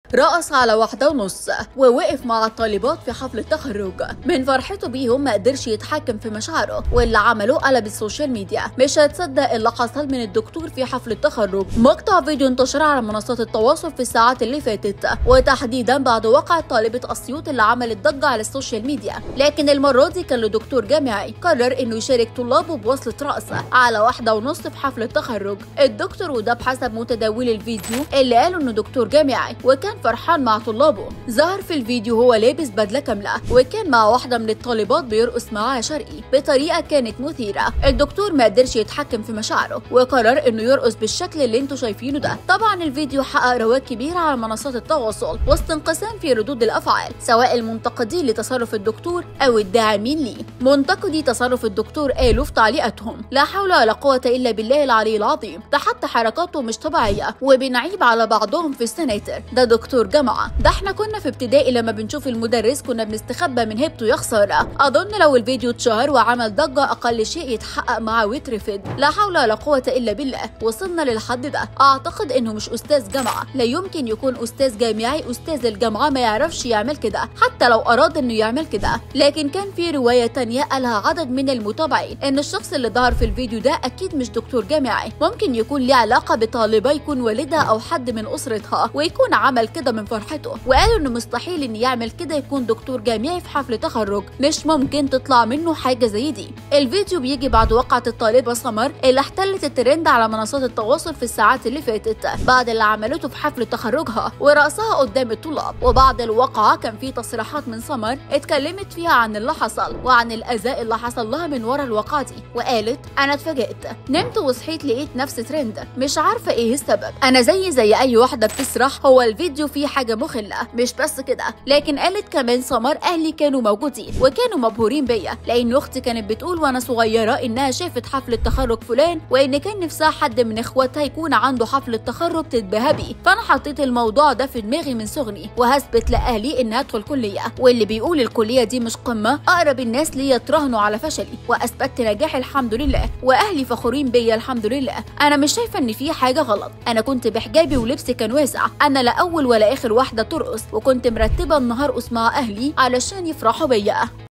رقص على واحدة ونص ووقف مع الطالبات في حفل التخرج من فرحته بيهم ما قدرش يتحكم في مشاعره واللي عمله قلب السوشيال ميديا مش هتصدق اللي حصل من الدكتور في حفل التخرج مقطع فيديو انتشر على منصات التواصل في الساعات اللي فاتت وتحديدا بعد وقع طالبة اسيوط اللي عملت ضجة على السوشيال ميديا لكن المرة دي كان لدكتور جامعي قرر انه يشارك طلابه بوصلة رقص على واحدة ونص في حفل التخرج الدكتور وده بحسب متداول الفيديو اللي قالوا انه دكتور جامعي وكان فرحان مع طلابه ظهر في الفيديو هو لابس بدلة كاملة وكان مع واحدة من الطالبات بيرقص معاها شرقي بطريقة كانت مثيرة الدكتور ما قدرش يتحكم في مشاعره وقرر انه يرقص بالشكل اللي انتوا شايفينه ده طبعا الفيديو حقق رواج كبيرة على منصات التواصل وسط انقسام في ردود الافعال سواء المنتقدين لتصرف الدكتور او الداعمين ليه منتقدي تصرف الدكتور قالوا في تعليقاتهم لا حول ولا قوة الا بالله العلي العظيم ده حتى حركاته مش طبيعية وبنعيب على بعضهم في السناتر ده دكتور جامعة ده احنا كنا في ابتدائي لما بنشوف المدرس كنا بنستخبى من هيبته يا خسارة اظن لو الفيديو اتشهر وعمل ضجة اقل شيء يتحقق معاه ويترفض لا حول ولا قوة الا بالله وصلنا للحد ده اعتقد انه مش استاذ جامعة لا يمكن يكون استاذ جامعي استاذ الجامعة ما يعرفش يعمل كده حتى لو اراد انه يعمل كده لكن كان في رواية تانية قالها عدد من المتابعين ان الشخص اللي ظهر في الفيديو ده اكيد مش دكتور جامعي ممكن يكون ليه علاقة بطالبة يكون والدها او حد من اسرتها ويكون عمل كده من فرحته وقالوا انه مستحيل ان يعمل كده يكون دكتور جامعي في حفل تخرج مش ممكن تطلع منه حاجه زي دي الفيديو بيجي بعد وقعه الطالبه سمر اللي احتلت الترند على منصات التواصل في الساعات اللي فاتت بعد اللي عملته في حفل تخرجها ورقصها قدام الطلاب وبعد الواقعه كان في تصريحات من سمر اتكلمت فيها عن اللي حصل وعن الاذى اللي حصل لها من ورا الواقعه دي وقالت انا اتفاجئت نمت وصحيت لقيت نفسي ترند مش عارفه ايه السبب انا زي زي اي واحده بتسرح هو الفيديو فيه حاجه مخله مش بس كده لكن قالت كمان سمر اهلي كانوا موجودين وكانوا مبهورين بيا لان اختي كانت بتقول وانا صغيره انها شافت حفله تخرج فلان وان كان نفسها حد من اخواتها يكون عنده حفله تخرج تتباهى بيه فانا حطيت الموضوع ده في دماغي من صغري وهثبت لاهلي ان هدخل كليه واللي بيقول الكليه دي مش قمه اقرب الناس ليا تراهنوا على فشلي واثبتت نجاحي الحمد لله واهلي فخورين بيا الحمد لله انا مش شايفه ان في حاجه غلط انا كنت بحجابي ولبسي كان واسع انا لا اول ولا اخر واحده ترقص وكنت مرتبه النهار ارقص مع اهلي علشان يفرحوا بيا